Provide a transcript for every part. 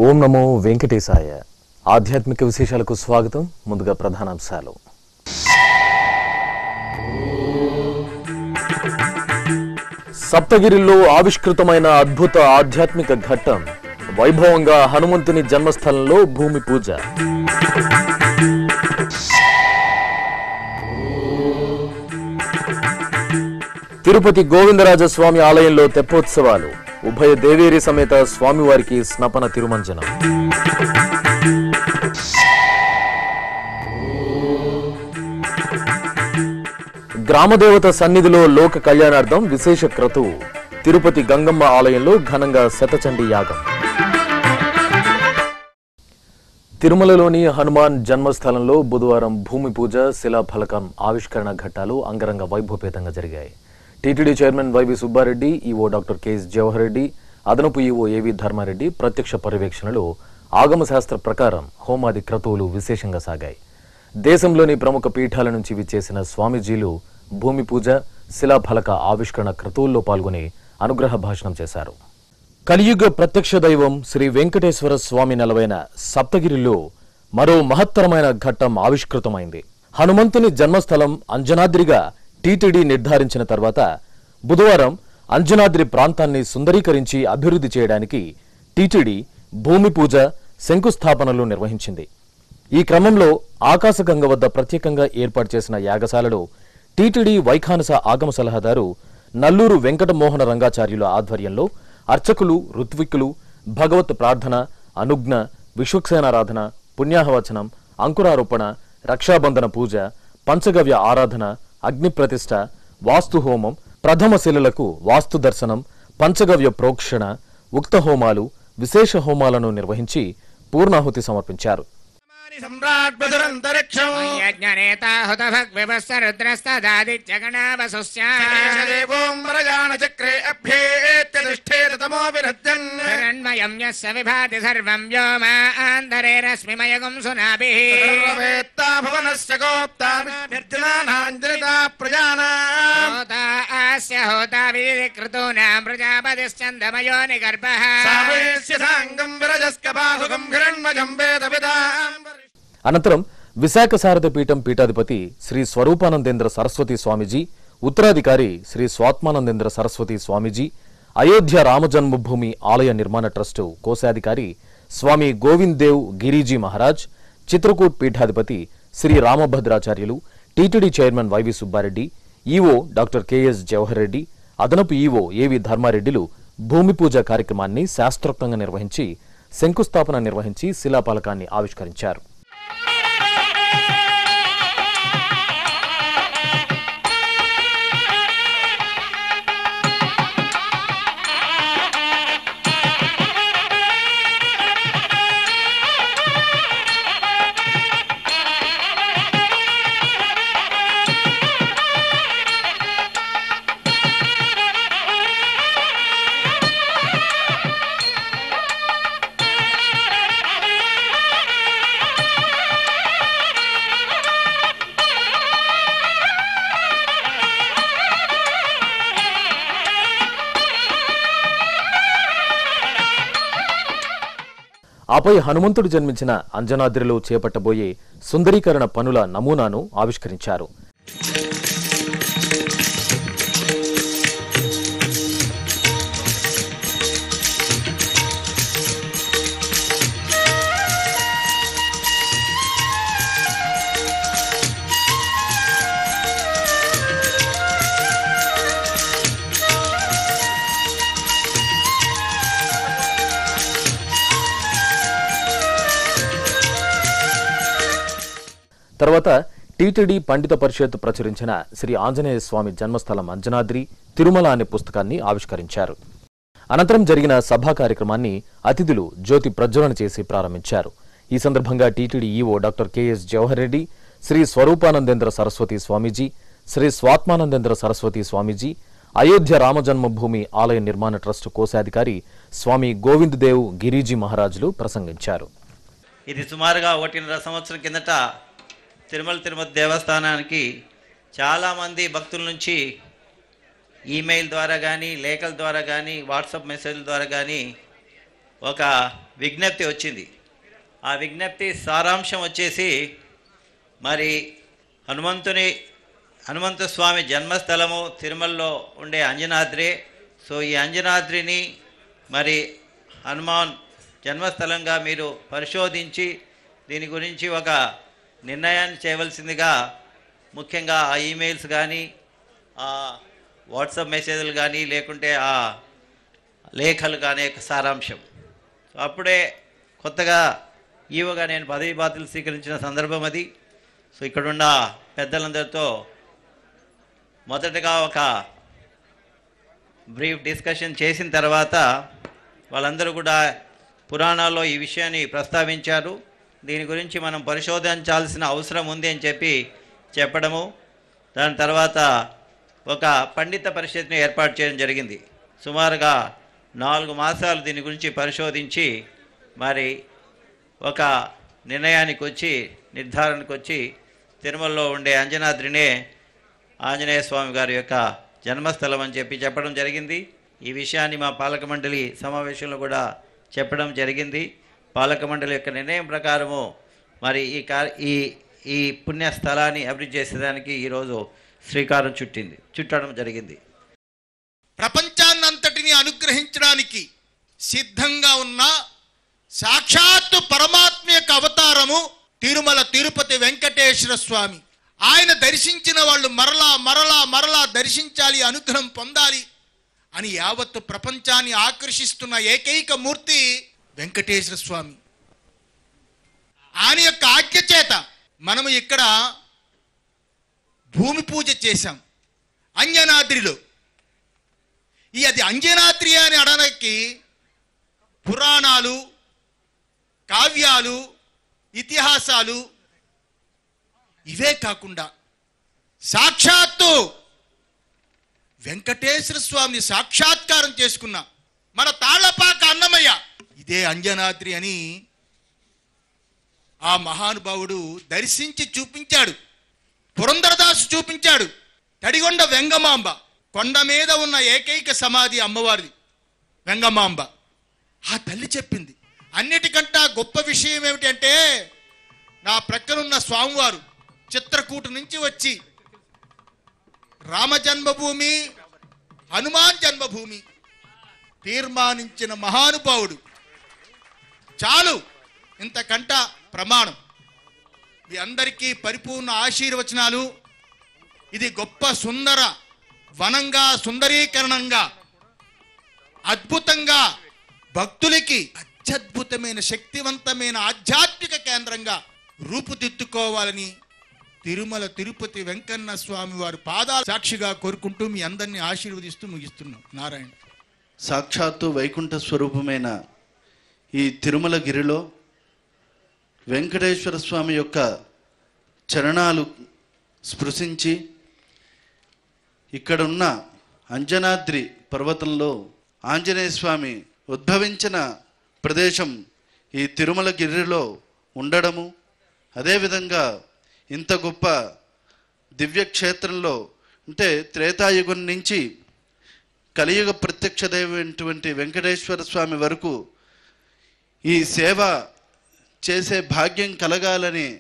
ఓం నమో వెంకటేశాయ ఆధ్యాత్మిక విశేషాలకు స్వాగతం ముందుగా ప్రధానాంశాలు సప్తగిరిలో ఆవిష్కృతమైన అద్భుత ఆధ్యాత్మిక ఘట్టం వైభవంగా హనుమంతుని జన్మస్థలంలో భూమి పూజ తిరుపతి గోవిందరాజ స్వామి ఆలయంలో తెప్పోత్సవాలు ఉభయ దేవేరి సమేత స్వామివారికి స్నపన తిరుమంజనం గ్రామదేవత సన్నిధిలో లోక కళ్యాణార్థం విశేష క్రతువు తిరుపతి గంగమ్మ ఆలయంలో ఘనంగా శతచండీ యాగం తిరుమలలోని హనుమాన్ జన్మస్థలంలో బుధవారం భూమి పూజ శిలాఫలకం ఆవిష్కరణ ఘట్టాలు అంగరంగ వైభవపేతంగా జరిగాయి TTD chairman YV Subba Reddy EO doctor KS Jawahar Reddy అదనపు ఈవో ఏవి ధర్మారెడ్డి ప్రత్యక్ష పర్యవేక్షణలో ఆగమ శాస్త్ర ప్రకారం హోమాది క్రతువులు విశేషంగా సాగాయి దేశంలోని ప్రముఖ పీఠాల నుంచి విచ్చేసిన స్వామీజీలు భూమి పూజ శిలాఫలక ఆవిష్కరణ క్రతువుల్లో పాల్గొని అనుగ్రహ భాషణం చేశారు కలియుగ ప్రత్యక్ష దైవం శ్రీ వెంకటేశ్వర స్వామి నెలవైన సప్తగిరిలో మరో మహత్తరమైన ఘట్టం ఆవిష్కృతమైంది హనుమంతుని జన్మస్థలం అంజనాద్రిగా టీటీడీ నిర్ధారించిన తర్వాత బుధవారం అంజనాద్రి ప్రాంతాన్ని సుందరీకరించి అభివృద్ధి చేయడానికి టీటీడీ భూమి పూజ శంకుస్థాపనలు నిర్వహించింది ఈ క్రమంలో ఆకాశగంగ వద్ద ప్రత్యేకంగా ఏర్పాటు చేసిన యాగశాలలో టీటీడీ వైఖానస ఆగమ సలహాదారు నల్లూరు వెంకటమోహన రంగాచార్యుల ఆధ్వర్యంలో అర్చకులు ఋత్విక్కులు భగవత్ ప్రార్థన అనుజ్ఞ విశ్వక్సేనారాధన పుణ్యాహవచనం అంకురారోపణ రక్షాబంధన పూజ పంచగవ్య ఆరాధన అగ్ని ప్రతిష్ఠ వాస్తు హోమం ప్రథమ శిలలకు వాస్తు దర్శనం పంచగవ్య ప్రోక్షణ ఉక్త హోమాలు విశేష హోమాలను నిర్వహించి పూర్ణాహుతి సమర్పించారు సమ్రాట్ ప్రజలంతరిక్షం యజ్ఞనేతా హుత భగ్వివస్త రుద్రస్తదాదిత్యగణావసుస్య దేవోం వరజాన చక్రే అభ్యేత్యతిష్ఠేత తమో విరజ్జన్ హిరణ్మయం యస్య విభాతి సర్వం వ్యోమాంధరేరశ్మిమయగుం సునాభిः సర్వవేత్తా భువనస్య గోప్తా విద్యమానాంజలితా ప్రజానాం హోతా ఆస్య హోతా విధికృతూనాం ప్రజాపతిశ్చందమయో నిగర్భः సావేశ్య సాంగం విరజస్క బాహుగం హిరణ్మజం వేద విదాం అనంతరం విశాఖ శారద పీఠం పీఠాధిపతి శ్రీ స్వరూపానందేంద్ర సరస్వతి స్వామీజీ ఉత్తరాధికారి శ్రీ స్వాత్మానందేంద్ర సరస్వతి స్వామీజీ అయోధ్య రామజన్మభూమి ఆలయ నిర్మాణ ట్రస్టు కోశాధికారి స్వామి గోవింద్ దేవ్ గిరిజీ మహారాజ్ చిత్రకూట్ పీఠాధిపతి శ్రీ రామభద్రాచార్యులు TTD chairman YV Subba Reddy EO doctor KS Jawahar Reddy అదనపు ఈవో ఏవి ధర్మారెడ్డిలు భూమి పూజ కార్యక్రమాన్ని శాస్త్రోక్తంగా నిర్వహించి శంకుస్థాపన నిర్వహించి శిలాఫలకాన్ని ఆవిష్కరించారు ఆపై హనుమంతుడు జన్మించిన అంజనాద్రిలో చేపట్టబోయే సుందరీకరణ పనుల నమూనాను ఆవిష్కరించారు తర్వాత టీటీడీ పండిత పరిషత్ ప్రచురించిన శ్రీ ఆంజనేయ స్వామి జన్మస్థలం అంజనాద్రి తిరుమల అనే పుస్తకాన్ని ఆవిష్కరించారు అనంతరం జరిగిన సభా కార్యక్రమాన్ని అతిథులు జ్యోతి ప్రజ్వలన చేసి ప్రారంభించారు ఈ సందర్భంగా టీటీడీ ఈవో డాక్టర్ కెఎస్ జవహర్ రెడ్డి శ్రీ స్వరూపానందేంద్ర సరస్వతి స్వామీజీ శ్రీ స్వాత్మానందేంద్ర సరస్వతి స్వామీజీ అయోధ్య రామజన్మభూమి ఆలయ నిర్మాణ ట్రస్ట్ కోశాధికారి స్వామి గోవింద్ దేవ్ గిరిజీ మహారాజులు ప్రసంగించారు ఇది సుమారుగా ఒకటిన్నర సంవత్సరం కిందట తిరుమల తిరుపతి దేవస్థానానికి చాలామంది భక్తుల నుంచి ఈమెయిల్ ద్వారా కానీ లేఖల ద్వారా కానీ వాట్సాప్ మెసేజ్ల ద్వారా కానీ ఒక విజ్ఞప్తి వచ్చింది ఆ విజ్ఞప్తి సారాంశం వచ్చేసి మరి హనుమంతుని హనుమంత స్వామి జన్మస్థలము తిరుమలలో ఉండే అంజనాద్రి సో ఈ అంజనాద్రిని మరి హనుమాన్ జన్మస్థలంగా మీరు పరిశోధించి దీని గురించి ఒక నిర్ణయాన్ని చేయవలసిందిగా ముఖ్యంగా ఆ ఈమెయిల్స్ కానీ ఆ వాట్సాప్ మెసేజ్లు కానీ లేకుంటే ఆ లేఖలు కానీ యొక్క సారాంశం సో అప్పుడే కొత్తగా ఈవోగా నేను పదవి బాధ్యతలు స్వీకరించిన సందర్భం అది సో ఇక్కడున్న పెద్దలందరితో మొదటగా ఒక బ్రీఫ్ డిస్కషన్ చేసిన తర్వాత వాళ్ళందరూ కూడా పురాణాల్లో ఈ విషయాన్ని ప్రస్తావించారు దీని గురించి మనం పరిశోధించాల్సిన అవసరం ఉంది అని చెప్పి చెప్పడము దాని తర్వాత ఒక పండిత పరిషత్ని ఏర్పాటు చేయడం జరిగింది సుమారుగా నాలుగు మాసాలు దీని గురించి పరిశోధించి మరి ఒక నిర్ణయానికి వచ్చి నిర్ధారణకు వచ్చి తిరుమలలో ఉండే అంజనాద్రినే ఆంజనేయ స్వామి గారి యొక్క జన్మస్థలం అని చెప్పి చెప్పడం జరిగింది ఈ విషయాన్ని మా పాలక మండలి సమావేశంలో కూడా చెప్పడం జరిగింది పాలక మండలి యొక్క నిర్ణయం ప్రకారము మరి ఈ కా ఈ ఈ పుణ్య స్థలాన్ని అభివృద్ధి చేసేదానికి ఈరోజు శ్రీకారం చుట్టింది చుట్టడం జరిగింది ప్రపంచాన్నంతటిని అనుగ్రహించడానికి సిద్ధంగా ఉన్న సాక్షాత్తు పరమాత్మ యొక్క అవతారము తిరుమల తిరుపతి వెంకటేశ్వర స్వామి ఆయన దర్శించిన వాళ్ళు మరలా మరలా మరలా దర్శించాలి అనుగ్రహం పొందాలి అని యావత్తు ప్రపంచాన్ని ఆకర్షిస్తున్న ఏకైక మూర్తి వెంకటేశ్వర స్వామి ఆయన యొక్క ఆజ్ఞ చేత మనము ఇక్కడ భూమి పూజ చేశాం అంజనాద్రిలో ఈ అది అంజనాద్రి అని అనడానికి పురాణాలు కావ్యాలు ఇతిహాసాలు ఇవే కాకుండా సాక్షాత్తు వెంకటేశ్వర స్వామిని సాక్షాత్కారం చేసుకున్న మన తాళ్లపాక అన్నమయ్య ఇదే అంజనాద్రి అని ఆ మహానుభావుడు దర్శించి చూపించాడు పురంధరదాసు చూపించాడు తడిగొండ వెంగమాంబ కొండ మీద ఉన్న ఏకైక సమాధి అమ్మవారిది వెంగమాంబ ఆ తల్లి చెప్పింది అన్నిటికంటా గొప్ప విషయం ఏమిటంటే నా ప్రక్కనున్న స్వామివారు చిత్రకూటు నుంచి వచ్చి రామ జన్మభూమి హనుమాన్ జన్మభూమి తీర్మానించిన మహానుభావుడు చాలు ఇంతకంట ప్రమాణం మీ అందరికీ పరిపూర్ణ ఆశీర్వచనాలు ఇది గొప్ప సుందర వనంగా సుందరీకరణంగా అద్భుతంగా భక్తులకి అత్యద్భుతమైన శక్తివంతమైన ఆధ్యాత్మిక కేంద్రంగా రూపుదిద్దుకోవాలని తిరుమల తిరుపతి వెంకన్న స్వామి వారి పాదాల సాక్షిగా కోరుకుంటూ మీ అందరినీ ఆశీర్వదిస్తూ ముగిస్తున్నాం నారాయణ సాక్షాత్తు వైకుంఠ స్వరూపమైన ఈ తిరుమల గిరిలో వెంకటేశ్వర స్వామి యొక్క చరణాలు స్పృశించి ఇక్కడున్న అంజనాద్రి పర్వతంలో ఆంజనేయ స్వామి ఉద్భవించిన ప్రదేశం ఈ తిరుమల గిరిలో ఉండడము అదేవిధంగా ఇంత గొప్ప దివ్యక్షేత్రంలో అంటే త్రేతాయుగం నుంచి కలియుగ ప్రత్యక్ష దైవమైనటువంటి వెంకటేశ్వర స్వామి వరకు ఈ సేవ చేసే భాగ్యం కలగాలని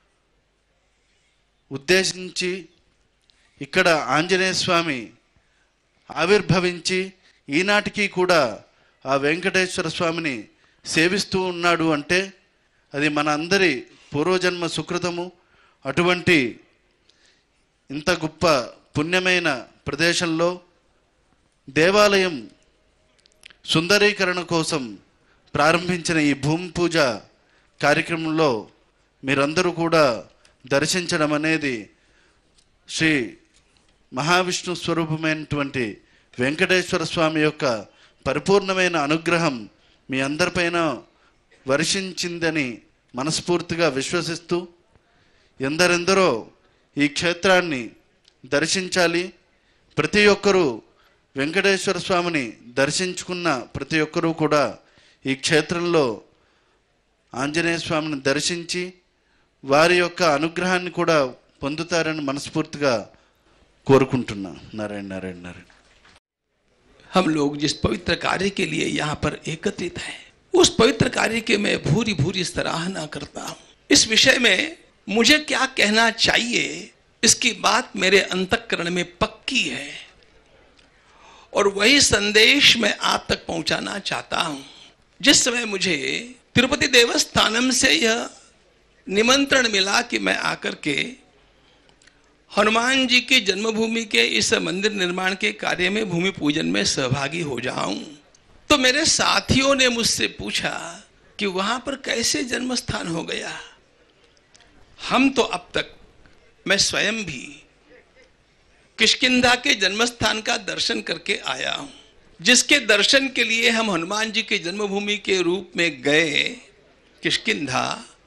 ఉద్దేశించి ఇక్కడ ఆంజనేయ స్వామి ఆవిర్భవించి ఈనాటికి కూడా ఆ వెంకటేశ్వర స్వామిని సేవిస్తూ ఉన్నాడు అంటే అది మన అందరి పూర్వజన్మ సుకృతము అటువంటి ఇంత గొప్ప పుణ్యమైన ప్రదేశంలో దేవాలయం సుందరీకరణ కోసం ప్రారంభించిన ఈ భూమి పూజ కార్యక్రమంలో మీరందరూ కూడా దర్శించడం అనేది శ్రీ మహావిష్ణు స్వరూపమైనటువంటి వెంకటేశ్వర స్వామి యొక్క పరిపూర్ణమైన అనుగ్రహం మీ అందరిపైన వర్షించిందని మనస్ఫూర్తిగా విశ్వసిస్తూ ఎందరెందరో ఈ క్షేత్రాన్ని దర్శించాలి ప్రతి ఒక్కరూ వెంకటేశ్వర స్వామిని దర్శించుకున్న ప్రతి ఒక్కరూ కూడా ఈ క్షేత్రంలో ఆంజనేయ స్వామిని దర్శించి వారి యొక్క అనుగ్రహాన్ని కూడా పొందుతారని మనస్ఫూర్తిగా కోరుకుంటున్నా నారాయణ నారాయణ నారాయణ हम लोग जिस पवित्र कार्य के लिए यहाँ पर एकत्रित हैं उस पवित्र कार्य की मैं भूरी भूरी सराहना करता हूं इस विषय में मुझे क्या कहना चाहिए इसकी बात मेरे अंतकरण में पक्की है और वही संदेश मैं आप तक पहुंचाना चाहता हूं जिस समय मुझे तिरुपति देवस्थानम से यह निमंत्रण मिला कि मैं आकर के हनुमान जी की जन्मभूमि के इस मंदिर निर्माण के कार्य में भूमि पूजन में सहभागी हो जाऊं तो मेरे साथियों ने मुझसे पूछा कि वहां पर कैसे जन्म स्थान हो गया हम तो अब तक मैं स्वयं भी किशकिंधा के जन्मस्थान का दर्शन करके आया हूं जिसके दर्शन के लिए हम हनुमान जी की जन्मभूमि के रूप में गए किशकिंधा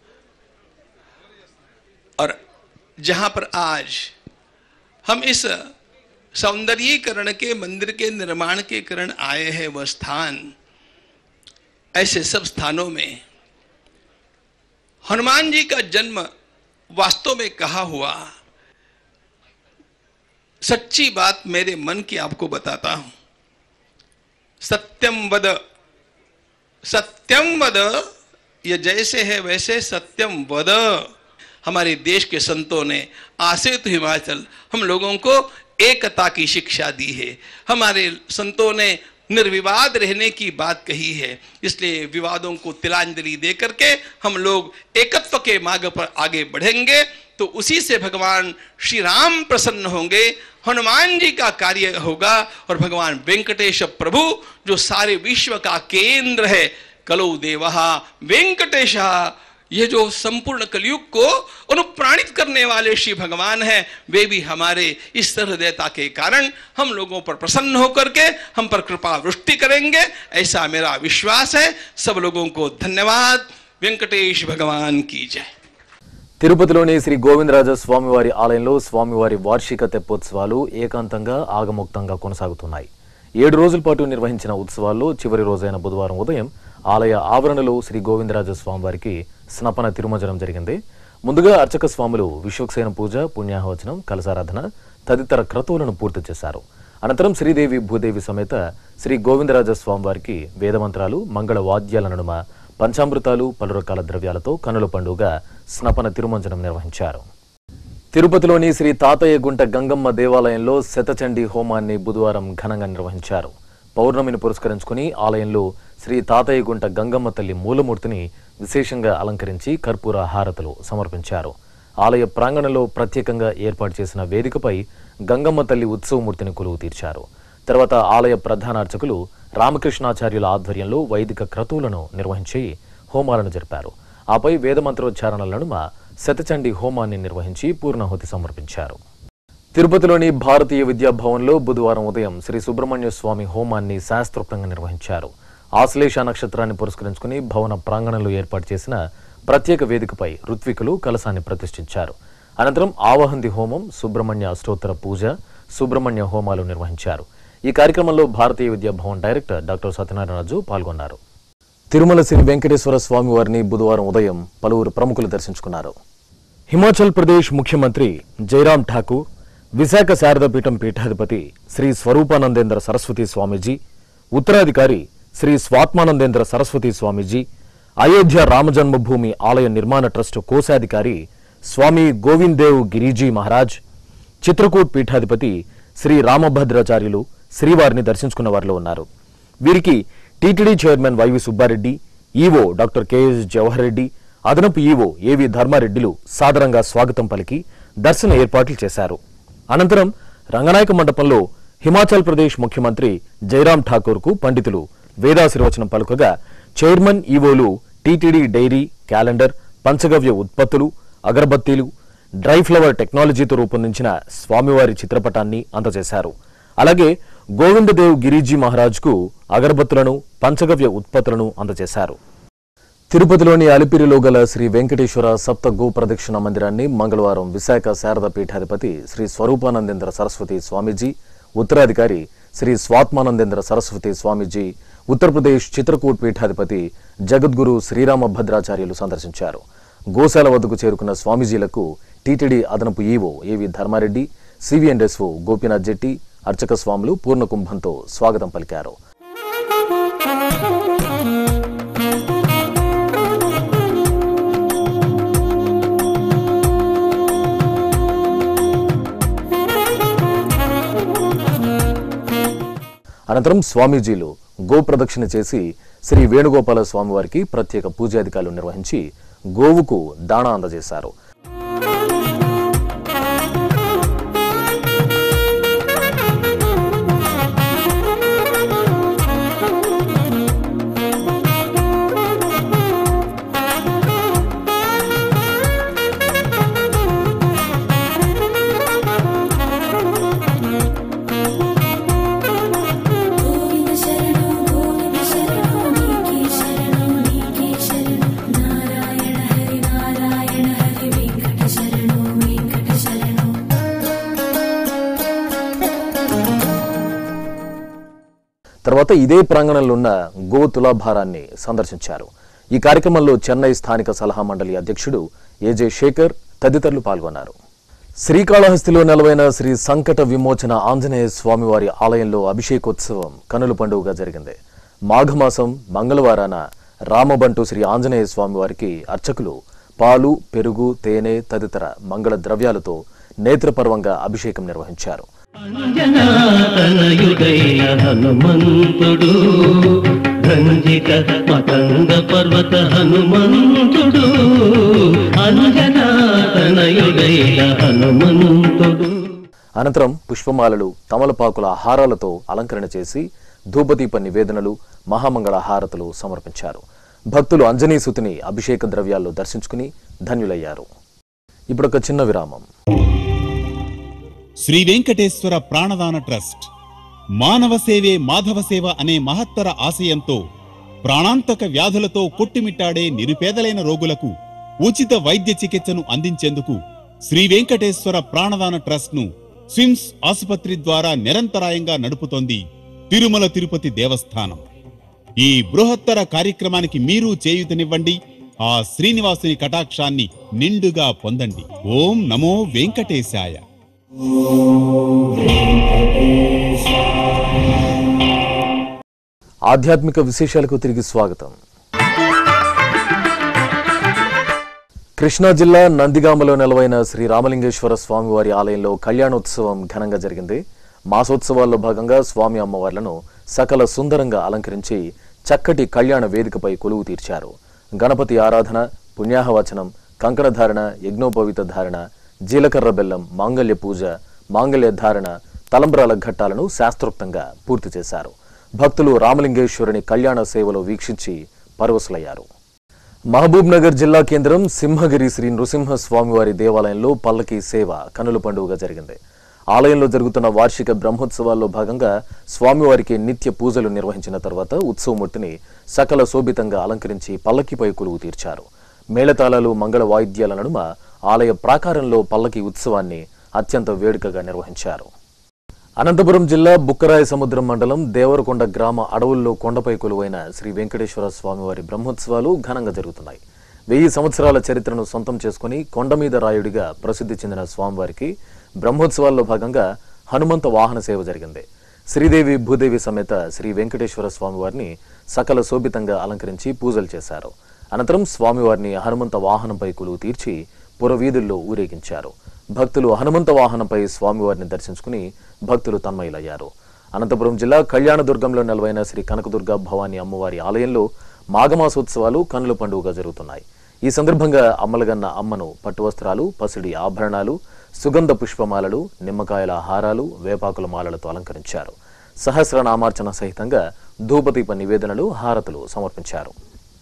और जहां पर आज हम इस सौंदर्यीकरण के मंदिर के निर्माण के कारण आए हैं वह स्थान ऐसे सब स्थानों में हनुमान जी का जन्म वास्तव में कहा हुआ सच्ची बात मेरे मन की आपको बताता हूं सत्यम वद सत्यम वद ये जैसे है वैसे सत्यम वद हमारे देश के संतों ने आश्रित हिमाचल हम लोगों को एकता की शिक्षा दी है हमारे संतों ने निर्विवाद रहने की बात कही है इसलिए विवादों को तिलांजलि दे करके हम लोग एकत्व के मार्ग पर आगे बढ़ेंगे तो उसी से भगवान श्री राम प्रसन्न होंगे हनुमान जी का कार्य होगा और भगवान वेंकटेश प्रभु जो सारे विश्व का केंद्र है कलो देवहा वेंकटेश ये जो संपूर्ण कलयुग को अनुप्राणित करने वाले श्री भगवान हैं वे भी हमारे इस हृदयता के कारण हम लोगों पर प्रसन्न होकर के हम पर कृपा वृष्टि करेंगे ऐसा मेरा विश्वास है सब लोगों को धन्यवाद वेंकटेश भगवान की जय తిరుపతిలోని శ్రీ గోవిందరాజ స్వామివారి ఆలయంలో స్వామివారి వార్షిక తెప్పోత్సవాలు ఏకాంతంగా ఆగమోక్తంగా కొనసాగుతున్నాయి ఏడు రోజుల పాటు నిర్వహించిన ఉత్సవాల్లో చివరి రోజైన బుధవారం ఉదయం ఆలయ ఆవరణలో శ్రీ గోవిందరాజ స్వామివారికి స్నపన తిరుమజనం జరిగింది ముందుగా అర్చక స్వాములు విశ్వక్సేన పూజ పుణ్యాహవచనం కలసారాధన తదితర క్రతువులను పూర్తి చేశారు అనంతరం శ్రీదేవి భూదేవి సమేత శ్రీ గోవిందరాజ స్వామివారికి వేదమంత్రాలు మంగళ వాద్యాల నడుమ పంచామృతాలు పలు రకాల ద్రవ్యాలతో కనుల పండుగ స్నపన తిరుమంజనం నిర్వహించారు తిరుపతిలోని శ్రీ తాతయ్య గుంట గంగమ్మ దేవాలయంలో శతచండీ హోమాన్ని బుధవారం ఘనంగా నిర్వహించారు పౌర్ణమిని పురస్కరించుకుని ఆలయంలో శ్రీ తాతయ్య గుంట గంగమ్మ తల్లి మూలమూర్తిని విశేషంగా అలంకరించి కర్పూర హారతులు సమర్పించారు ఆలయ ప్రాంగణంలో ప్రత్యేకంగా ఏర్పాటు చేసిన వేదికపై గంగమ్మ తల్లి ఉత్సవమూర్తిని కొలువు తీర్చారు తర్వాత ఆలయ ప్రధాన అర్చకులు రామకృష్ణాచార్యుల ఆధ్వర్యంలో వైదిక క్రతువులను నిర్వహించి హోమాలను జరిపారు ఆపై వేదమంత్రోచ్చారణల నడుమ శతచండీ హోమాన్ని నిర్వహించి పూర్ణాహుతి సమర్పించారు తిరుపతిలోని భారతీయ విద్యా భవన్లో బుధవారం ఉదయం శ్రీ సుబ్రహ్మణ్య స్వామి హోమాన్ని శాస్త్రోక్తంగా నిర్వహించారు ఆశ్లేష నక్షత్రాన్ని పురస్కరించుకుని భవన ప్రాంగణంలో ఏర్పాటు చేసిన ప్రత్యేక వేదికపై ఋత్వికులు కలశాన్ని ప్రతిష్ఠించారు అనంతరం ఆవహంది హోమం సుబ్రహ్మణ్య అష్టోత్తర పూజ సుబ్రహ్మణ్య హోమాలు నిర్వహించారు ఈ కార్యక్రమంలో భారతీయ విద్యా భవన్ డైరెక్టర్ డాక్టర్ సత్యనారాయణ రాజు పాల్గొన్నారు తిరుమల శ్రీ వెంకటేశ్వర స్వామి వారిని బుధవారం ఉదయం పలువురు ప్రముఖులు దర్శించుకున్నారు హిమాచల్ ప్రదేశ్ ముఖ్యమంత్రి జైరామ్ ఠాకూర్ విశాఖ శారదాపీఠం పీఠాధిపతి శ్రీ స్వరూపానందేంద్ర సరస్వతి స్వామీజీ ఉత్తరాధికారి శ్రీ స్వాత్మానందేంద్ర సరస్వతి స్వామీజీ అయోధ్య రామజన్మభూమి ఆలయ నిర్మాణ ట్రస్టు కోశాధికారి స్వామి గోవిందేవ్ గిరిజీ మహారాజ్ చిత్రకూట్ పీఠాధిపతి శ్రీ రామభద్రాచార్యులు శ్రీవారిని దర్శించుకున్న వారిలో ఉన్నారు వీరికి TTD chairman YV Subba Reddy EO doctor KS Jawahar Reddy అదనపు ఈవో ఏవి ధర్మారెడ్డిలు సాదరంగా స్వాగతం పలికి దర్శన ఏర్పాట్లు చేశారు అనంతరం రంగనాయక మండపంలో హిమాచల్ ప్రదేశ్ ముఖ్యమంత్రి జైరామ్ ఠాకూర్కు పండితులు వేదాశీర్వచనం పలుకగా చైర్మన్ ఈవోలు టీటీడీ డైరీ క్యాలెండర్ పంచగవ్య ఉత్పత్తులు అగరబత్తీలు డ్రై ఫ్లవర్ టెక్నాలజీతో రూపొందించిన స్వామివారి చిత్రపటాన్ని అందజేశారు అలాగే గోవిందదేవ్ గిరిజీ మహారాజ్కు అగరబత్తులను పంచగవ్య ఉత్పత్తులను అందజేశారు తిరుపతిలోని అలిపిరిలో గల శ్రీ వెంకటేశ్వర సప్త గో ప్రదక్షిణ మందిరాన్ని మంగళవారం విశాఖ శారద పీఠాధిపతి శ్రీ స్వరూపానందేంద్ర సరస్వతి స్వామీజీ ఉత్తరాధికారి శ్రీ స్వాత్మానందేంద్ర సరస్వతి స్వామీజీ ఉత్తరప్రదేశ్ చిత్రకూట్ పీఠాధిపతి జగద్గురు శ్రీరామ భద్రాచార్యులు సందర్శించారు గోశాల వద్దకు చేరుకున్న స్వామీజీలకు టీటీడీ అదనపు ఈవో ఏవి ధర్మారెడ్డి సివిఎన్ఎస్ఓ గోపీనాథ్ జెట్టి అర్చక స్వాములు పూర్ణకుంభంతో స్వాగతం పలికారు అనంతరం స్వామీజీలు గోప్రదక్షిణ చేసి శ్రీ వేణుగోపాల స్వామివారికి ప్రత్యేక పూజాధికారులు నిర్వహించి గోవుకు దాణా అందజేశారు గోవింద శరణం గోవింద శరణం నీకే శరణం నీకే శరణం నారాయణ హరి నారాయణ హరి వెంకట శరణం వెంకట శరణం తర్వాత ఇదే ప్రాంగణంలో ఉన్న గో తులాభారాన్ని సందర్శించారు ఈ కార్యక్రమంలో చెన్నై స్థానిక సలహా మండలి అధ్యక్షుడు ఏజే శేఖర్ తదితరులు పాల్గొన్నారు శ్రీకాళహస్తిలో నెలవైన శ్రీ సంకట విమోచన ఆంజనేయ స్వామివారి ఆలయంలో అభిషేకోత్సవం కనుల పండుగగా జరిగింది మాఘమాసం మంగళవారాన రామబంటు శ్రీ ఆంజనేయ స్వామివారికి అర్చకులు పాలు పెరుగు తేనె తదితర మంగళ ద్రవ్యాలతో నేత్రపర్వంగా అభిషేకం నిర్వహించారు అంజనాతనయుడైన హనుమంతుడు రంజిత మతంగ పర్వత హనుమంతుడు అంజనాతనయుడైన హనుమంతుడు అనంతరం పుష్పమాలలు తమలపాకుల హారాలతో అలంకరణ చేసి ధూపదీప నివేదనలు మహామంగళ హారతులు సమర్పించారు భక్తులు అంజనీసుతిని అభిషేక ద్రవ్యాల్లో దర్శించుకుని ధన్యులయ్యారు ఇప్పుడొక చిన్న విరామం శ్రీ వెంకటేశ్వర ప్రాణదాన ట్రస్ట్ మానవ సేవే మాధవ సేవ అనే మహత్తర ఆశయంతో ప్రాణాంతక వ్యాధులతో కొట్టుమిట్టాడే నిరుపేదలైన రోగులకు ఉచిత వైద్య చికిత్సను అందించేందుకు శ్రీ వెంకటేశ్వర ప్రాణదాన ట్రస్ట్ ను స్విమ్స్ ఆసుపత్రి ద్వారా నిరంతరాయంగా నడుపుతోంది తిరుమల తిరుపతి దేవస్థానం ఈ బృహత్తర కార్యక్రమానికి మీరు చేయూతనివ్వండి ఆ శ్రీనివాసుని కటాక్షాన్ని నిండుగా పొందండి ఓం నమో వెంకటేశాయ ఆధ్యాత్మిక విశేషాలకు తిరిగి స్వాగతం కృష్ణా జిల్లా నందిగామలో నెలవైన శ్రీ రామలింగేశ్వర స్వామివారి ఆలయంలో కళ్యాణోత్సవం ఘనంగా జరిగింది మాసోత్సవాల్లో భాగంగా స్వామి అమ్మవార్లను సకల సుందరంగా అలంకరించి చక్కటి కళ్యాణ వేదికపై కొలువు తీర్చారు గణపతి ఆరాధన పుణ్యాహవచనం కంకణధారణ యజ్ఞోపవిత ధారణ జీలకర్ర బెల్లం మాంగళ్య పూజ మాంగళ్య ధారణ తలంబ్రాల ఘట్టాలను శాస్త్రోక్తంగా పూర్తి చేశారు భక్తులు రామలింగేశ్వరుని కళ్యాణ సేవలో వీక్షించి పరవశులయ్యారు మహబూబ్ నగర్ జిల్లా కేంద్రం సింహగిరి శ్రీ నృసింహ స్వామివారి దేవాలయంలో పల్లకి సేవ కనుల పండుగగా జరిగింది ఆలయంలో జరుగుతున్న వార్షిక బ్రహ్మోత్సవాల్లో భాగంగా స్వామివారికి నిత్య పూజలు నిర్వహించిన తర్వాత ఉత్సవమూర్తిని సకల శోభితంగా అలంకరించి పల్లకిపై కొలువు తీర్చారు మేళతాళాలు మంగళ వాయిద్యాల నడుమ ఆలయ ప్రాకారంలో పల్లకి ఉత్సవాన్ని అత్యంత వేడుకగా నిర్వహించారు అనంతపురం జిల్లా బుక్కరాయ సముద్రం మండలం దేవరకొండ గ్రామ అడవుల్లో కొండపై కొలువైన శ్రీ వెంకటేశ్వర స్వామివారి బ్రహ్మోత్సవాలు ఘనంగా జరుగుతున్నాయి వెయ్యి సంవత్సరాల చరిత్రను సొంతం చేసుకుని కొండ మీద రాయుడిగా ప్రసిద్ధి చెందిన స్వామివారికి బ్రహ్మోత్సవాల్లో భాగంగా హనుమంత వాహన సేవ జరిగింది శ్రీదేవి భూదేవి సమేత శ్రీ వెంకటేశ్వర స్వామివారిని సకల శోభితంగా అలంకరించి పూజలు చేశారు అనంతరం స్వామివారిని హనుమంత వాహనంపై కొలువు తీర్చి పురవీధుల్లో ఊరేగించారు భక్తులు హనుమంత వాహనంపై స్వామివారిని దర్శించుకుని భక్తులు తన్మయులయ్యారు అనంతపురం జిల్లా కళ్యాణదుర్గంలో నెలవైన శ్రీ కనకదుర్గ భవానీ అమ్మవారి ఆలయంలో మాఘమాసోత్సవాలు కనుల పండుగగా జరుగుతున్నాయి ఈ సందర్భంగా అమ్మలగన్న అమ్మను పట్టు వస్త్రాలు పసిడి ఆభరణాలు సుగంధ పుష్పమాలలు నిమ్మకాయల హారాలు వేపాకుల మాలలతో అలంకరించారు సహస్రనామార్చన సహితంగా ధూపదీప నివేదనలు హారతులు సమర్పించారు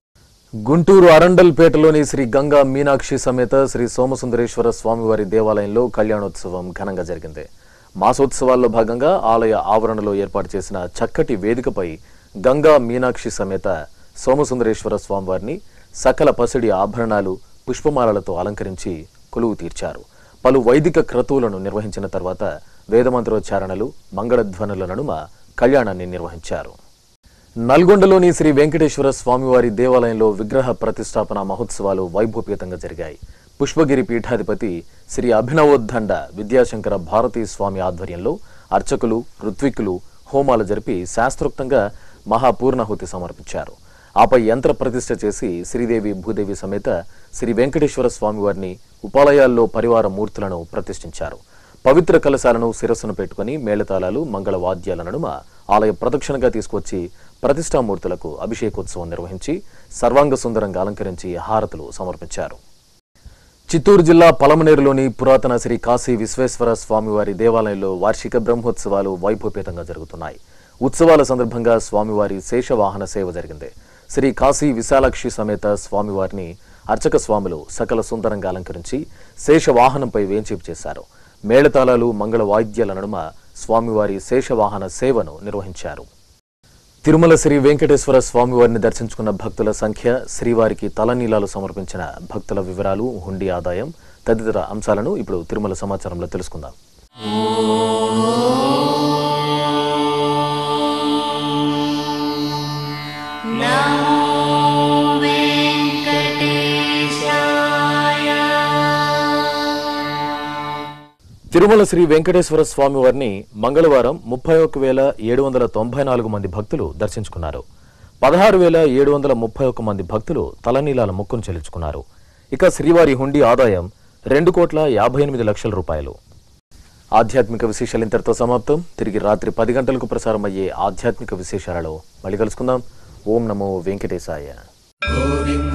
గుంటూరు అరండల్పేటలోని శ్రీ గంగా మీనాక్షి సమేత శ్రీ సోమసుందరేశ్వర స్వామివారి దేవాలయంలో కళ్యాణోత్సవం ఘనంగా జరిగింది మాసోత్సవాల్లో భాగంగా ఆలయ ఆవరణలో ఏర్పాటు చేసిన చక్కటి వేదికపై గంగా మీనాక్షి సమేత సోమసుందరేశ్వర స్వామివారిని సకల పసిడి ఆభరణాలు పుష్పమాలలతో అలంకరించి కొలువు తీర్చారు పలు వైదిక క్రతువులను నిర్వహించిన తర్వాత వేదమంత్రోచ్చారణలు మంగళధ్వనుల నడుమ కళ్యాణాన్ని నిర్వహించారు నల్గొండలోని శ్రీ వెంకటేశ్వర స్వామివారి దేవాలయంలో విగ్రహ ప్రతిష్టాపన మహోత్సవాలు వైభవపేతంగా జరిగాయి పుష్పగిరి పీఠాధిపతి శ్రీ అభినవోద్దండ విద్యాశంకర భారతీ స్వామి ఆధ్వర్యంలో అర్చకులు ఋత్విక్కులు హోమాలు జరిపి శాస్త్రోక్తంగా మహాపూర్ణాహుతి సమర్పించారు ఆపై యంత్ర ప్రతిష్ఠ చేసి శ్రీదేవి భూదేవి సమేత శ్రీ వెంకటేశ్వర స్వామివారిని ఉపాలయాల్లో పరివార మూర్తులను ప్రతిష్ఠించారు పవిత్ర కలశాలను శిరస్సును పెట్టుకుని మేళతాళాలు మంగళ వాద్యాల నడుమ ఆలయ ప్రదక్షిణగా తీసుకొచ్చి ప్రతిష్టామూర్తులకు అభిషేకోత్సవం నిర్వహించి సర్వాంగ సుందరంగా అలంకరించి హారతులు సమర్పించారు చిత్తూరు జిల్లా పలమనేరులోని పురాతన శ్రీ కాశీ విశ్వేశ్వర స్వామివారి దేవాలయంలో వార్షిక బ్రహ్మోత్సవాలు వైభవపేతంగా జరుగుతున్నాయి ఉత్సవాల సందర్భంగా స్వామివారి శేషవాహన సేవ జరిగింది శ్రీ కాశీ విశాలాక్షి సమేత స్వామివారిని అర్చక స్వాములు సకల సుందరంగా అలంకరించి శేషవాహనంపై వేంచేపు చేశారు మేళతాళాలు మంగళ వాయిద్యాల నడుమ స్వామివారి శేషవాహన సేవను నిర్వహించారు తిరుమల శ్రీ వెంకటేశ్వర స్వామివారిని దర్శించుకున్న భక్తుల సంఖ్య శ్రీవారికి తలనీలాలు సమర్పించిన భక్తుల వివరాలు హుండీ ఆదాయం తదితర అంశాలను ఇప్పుడు తిరుమల సమాచారంలో తెలుసుకుందాం తిరుమల శ్రీ వెంకటేశ్వర స్వామి వారిని మంగళవారం ముప్పై ఒక్క వేల ఏడు వందల తొంభై నాలుగు మంది భక్తులు దర్శించుకున్నారు పదహారు వేల ఏడు వందల ముప్పై ఒక్క మంది భక్తులు తలనీలాల మొక్కును చెల్లించుకున్నారు ఇక శ్రీవారి హుండీ ఆదాయం రెండు కోట్ల యాభై ఎనిమిది లక్షల రూపాయలు ఆధ్యాత్మిక విశేషాలు ఇంతటితో సమాప్తం తిరిగి రాత్రి పది గంటలకు ప్రసారమయ్యే ఆధ్యాత్మిక విశేషాలలో మళ్ళీ కలుసుకుందాం ఓం నమో వెంకటేశాయ గోవింద